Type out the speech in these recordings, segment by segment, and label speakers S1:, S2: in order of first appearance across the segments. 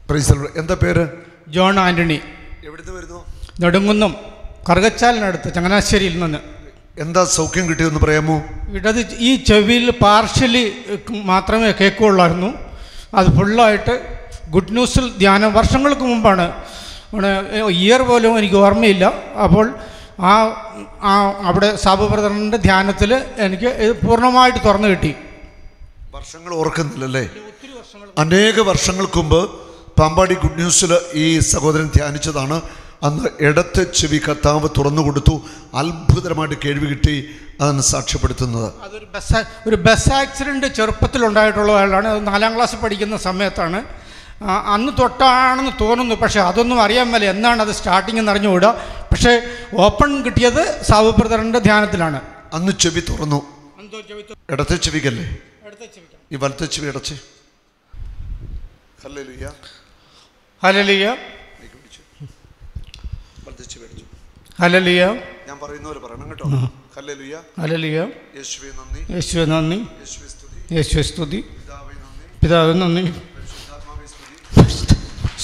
S1: Price the Lord. എന്താ പേര്
S2: John Antony
S1: എവിടുന്ന് വരുന്നു
S2: നെടുങ്കുന്നം കറുകച്ചാലിനടുത്ത് ചങ്ങനാശ്ശേരിയിൽ നിന്ന്
S1: എന്താ സൗഖ്യം കിട്ടിയെന്ന് പറയാമോ
S2: ഇടത് ഈ ചെവിയിൽ പാർഷ്യലി മാത്രമേ കേൾക്കുകയുള്ളായിരുന്നു അത് ഫുള്ളായിട്ട് ഗുഡ് ന്യൂസിൽ ധ്യാനം വർഷങ്ങൾക്ക് മുമ്പാണ് ഇവിടെ ഇയർ പോലും എനിക്ക് ഓർമ്മയില്ല അപ്പോൾ ആ ആ അവിടെ സാബു ബ്രദറിൻ്റെ ധ്യാനത്തിൽ എനിക്ക് ഇത് പൂർണ്ണമായിട്ട് തുറന്നു കിട്ടി
S1: വർഷങ്ങൾ ഓർക്കുന്നില്ലല്ലേ അനേക വർഷങ്ങൾക്ക് മുമ്പ് പാമ്പാടി ഗുഡ് ന്യൂസിൽ ഈ സഹോദരൻ ധ്യാനിച്ചതാണ് അന്ന് ഇടത്തെ ചെവി കർത്താവ് തുറന്നു കൊടുത്തു അത്ഭുതകരമായിട്ട് കേൾവി കിട്ടി അതാണ് സാക്ഷ്യപ്പെടുത്തുന്നത്
S2: അതൊരു ബസ് ഒരു ബസ് ആക്സിഡൻറ്റ് ചെറുപ്പത്തിലുണ്ടായിട്ടുള്ളതാണ് അത് നാലാം ക്ലാസ് പഠിക്കുന്ന സമയത്താണ് ആ, അന്ന് തൊട്ടാണെന്ന് തോന്നുന്നു പക്ഷേ അതൊന്നും അറിയാൻ മേല എന്നാണ് അത് സ്റ്റാർട്ടിങ് എന്ന് അറിഞ്ഞുകൂടാ പക്ഷേ ഓപ്പൺ കിട്ടിയത് സാബു ബ്രദറിൻ്റെ ധ്യാനത്തിലാണ്
S1: അന്ന് ചെവി തുറന്നു ഇടത്തെ ചെവിക്കല്ലേ
S2: അടുത്ത ചെവിക്കാം
S1: ഈ വലത്തെ ചെവി അടച്ച് ഹല്ലേലൂയ.
S2: ഹലലിയ
S1: മൈക്ക് പിടിച്ചു. വലത്തെ ചെവി അടച്ചു
S2: ഹലലിയ
S1: ഞാൻ പറയുന്ന പോലെ പറയണം കേട്ടോ ഹല്ലേലൂയ
S2: ഹലലിയ
S1: യേശുവേ നന്ദി
S2: യേശുവെ നന്ദി
S1: യേശുവേ സ്തുതി
S2: യേശുവെ സ്തുതി
S1: പിതാവേ നന്ദി
S2: പിതാവ് നന്ദി
S1: പരിശുദ്ധാത്മാവേ സ്തുതി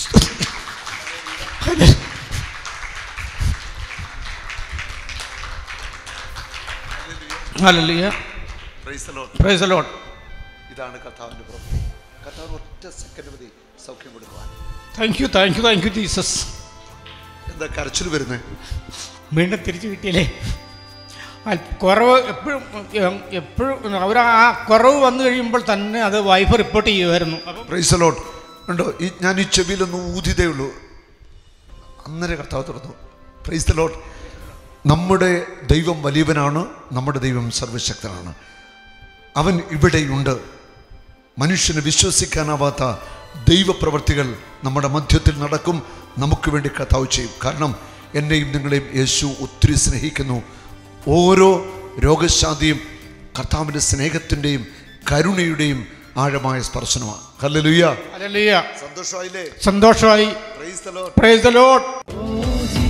S2: hallelujah
S1: praise the Lord
S2: praise Lord
S1: ഇതാണ് കർത്താവിൻ്റെ പ്രവൃത്തി കർത്താവ് ഒറ്റ സെക്കൻഡ് മതി സൗഖ്യം കൊടുക്കുവാൻ
S2: thank you thank you thank you Jesus
S1: എന്താ കരച്ചിൽ വരുന്നത്
S2: വീണ്ടും തിരിച്ചു കിട്ടിയില്ലേ അൽ- കുറവ് എപ്പോഴും എപ്പോഴും അവർ ആ കുറവ് വന്നു കഴിയുമ്പോൾ തന്നെ അത് വൈഫ് റിപ്പോർട്ട് ചെയ്യുമായിരുന്നു അപ്പം
S1: പ്രൈസ് ലോട്ട് ഉണ്ടോ ഈ ഞാൻ ഈ ചെവിയിലൊന്ന് ഊതിതേ ഉള്ളൂ അന്നേരം കർത്താവ് തുറന്നു പ്രൈസ് ദ ലോട്ട് നമ്മുടെ ദൈവം വലിയവനാണ് നമ്മുടെ ദൈവം സർവശക്തനാണ് അവൻ ഇവിടെയുണ്ട് മനുഷ്യന് വിശ്വസിക്കാനാവാത്ത ദൈവപ്രവർത്തികൾ നമ്മുടെ മധ്യത്തിൽ നടക്കും നമുക്ക് വേണ്ടി കർത്താവ് ചെയ്യും കാരണം എന്നെയും നിങ്ങളെയും യേശു ഒത്തിരി സ്നേഹിക്കുന്നു ഓരോ രോഗശാന്തിയും കർത്താവിൻ്റെ സ്നേഹത്തിൻ്റെയും കരുണയുടെയും ആഴമായ സ്പർശനമാണ് ഹല്ലേലൂയ
S2: അല്ലല്ല
S1: സന്തോഷമായില്ലേ
S2: സന്തോഷമായി
S1: praise the Lord
S2: praise the Lord
S3: Oh,